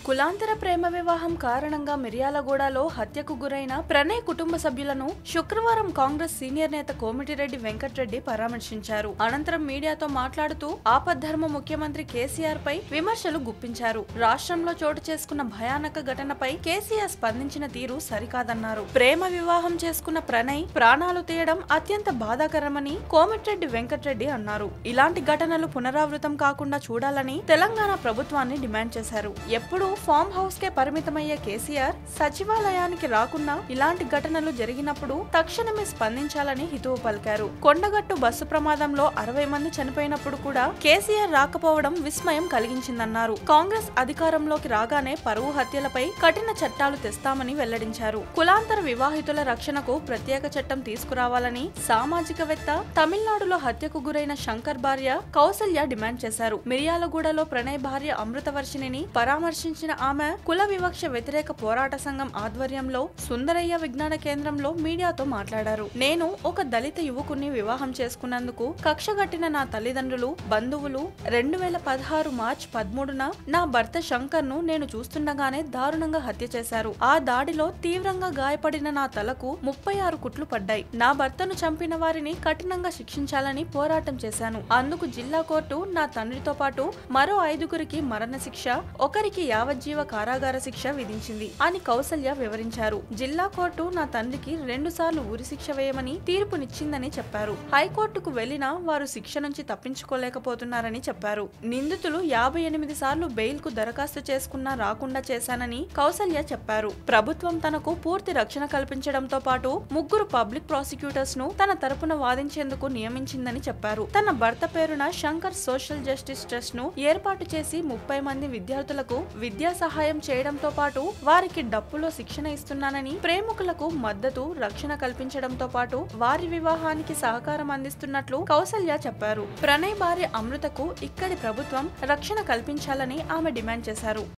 కులాంతర ప్రేమ వివాహం కారణంగా మిర్యాలగూడలో హత్యకు గురైన ప్రణయ్ కుటుంబ సభ్యులను శుక్రవారం కాంగ్రెస్ సీనియర్ నేత కోమిటిరెడ్డి వెంకట్రెడ్డి పరామర్శించారు అనంతరం మీడియాతో మాట్లాడుతూ ఆపద్ధర్మ ముఖ్యమంత్రి కేసీఆర్ పై విమర్శలు గుప్పించారు రాష్ట్రంలో చోటు చేసుకున్న భయానక ఘటనపై కేసీఆర్ స్పందించిన తీరు సరికాదన్నారు ప్రేమ వివాహం చేసుకున్న ప్రణయ్ ప్రాణాలు తీయడం అత్యంత బాధాకరమని కోమిటిరెడ్డి వెంకట్రెడ్డి అన్నారు ఇలాంటి ఘటనలు పునరావృతం కాకుండా చూడాలని తెలంగాణ ప్రభుత్వాన్ని డిమాండ్ చేశారు ఎప్పుడూ ఫామ్ హౌస్ కే పరిమితమయ్యే కేసీఆర్ సచివాలయానికి రాకున్నా ఇలాంటి ఘటనలు జరిగినప్పుడు తక్షణమే స్పందించాలని హితవు పలికారు కొండగట్టు బస్సు ప్రమాదంలో అరవై మంది చనిపోయినప్పుడు కూడా కేసీఆర్ రాకపోవడం విస్మయం కలిగించిందన్నారు కాంగ్రెస్ అధికారంలోకి రాగానే పరువు హత్యలపై కఠిన చట్టాలు తెస్తామని వెల్లడించారు కులాంతర వివాహితుల రక్షణకు ప్రత్యేక చట్టం తీసుకురావాలని సామాజికవేత్త తమిళనాడులో హత్యకు గురైన శంకర్ భార్య కౌసల్య డిమాండ్ చేశారు మిర్యాలగూడలో ప్రణయ్ భార్య అమృతవర్షిణిని పరామర్శించిన ఆమె కుల వివక్ష వ్యతిరేక పోరాట సంఘం ఆధ్వర్యంలో సుందరయ్య విజ్ఞాన కేంద్రంలో మీడియాతో మాట్లాడారు నేను ఒక దళిత యువకుని వివాహం చేసుకున్నందుకు కక్షగట్టిన నా తల్లిదండ్రులు బంధువులు రెండు వేల పదహారు మార్చ్ పదమూడున నా భర్త శంకర్ ను నేను చూస్తుండగానే దారుణంగా హత్య చేశారు ఆ దాడిలో తీవ్రంగా గాయపడిన నా తలకు ముప్పై ఆరు కుట్లు పడ్డాయి నా భర్తను చంపిన వారిని కఠినంగా శిక్షించాలని పోరాటం చేశాను అందుకు జిల్లా కోర్టు నా తండ్రితో పాటు మరో ఐదుగురికి మరణశిక్ష ఒకరికి యావజ్జీవ కారాగార శిక్ష విధించింది అని కౌసల్య వివరించారు జిల్లా కోర్టు నా తండ్రికి రెండు సార్లు ఉరిశిక్ష వేయమని తీర్పునిచ్చిందని చెప్పారు హైకోర్టుకు వెళ్లినా వారు శిక్ష నుంచి తప్పించుకోలేకపోతున్నారని చెప్పారు నిందితులు యాభై ఎనిమిది సార్లు బెయిల్ కు దరఖాస్తు చేసుకున్నా రాకుండా చేశానని కౌసల్య చెప్పారు ప్రభుత్వం తనకు పూర్తి రక్షణ కల్పించడంతో పాటు ముగ్గురు పబ్లిక్ ప్రాసిక్యూటర్స్ ను తన తరపున వాదించేందుకు నియమించిందని చెప్పారు తన భర్త పేరున శంకర్ సోషల్ జస్టిస్ ట్రస్ట్ ను ఏర్పాటు చేసి ముప్పై మంది విద్యార్థులకు విద్యా సహాయం చేయడంతో పాటు వారికి డప్పులో శిక్షణ ఇస్తున్నానని ప్రేమికులకు మద్దతు రక్షణ కల్పించడంతో పాటు వారి వివాహానికి సహకారం అందిస్తున్నట్లు కౌసల్య చెప్పారు ప్రణయ్ భార్య అమృతకు ఇక్కడి ప్రభుత్వం రక్షణ కల్పించాలని ఆమె డిమాండ్ చేశారు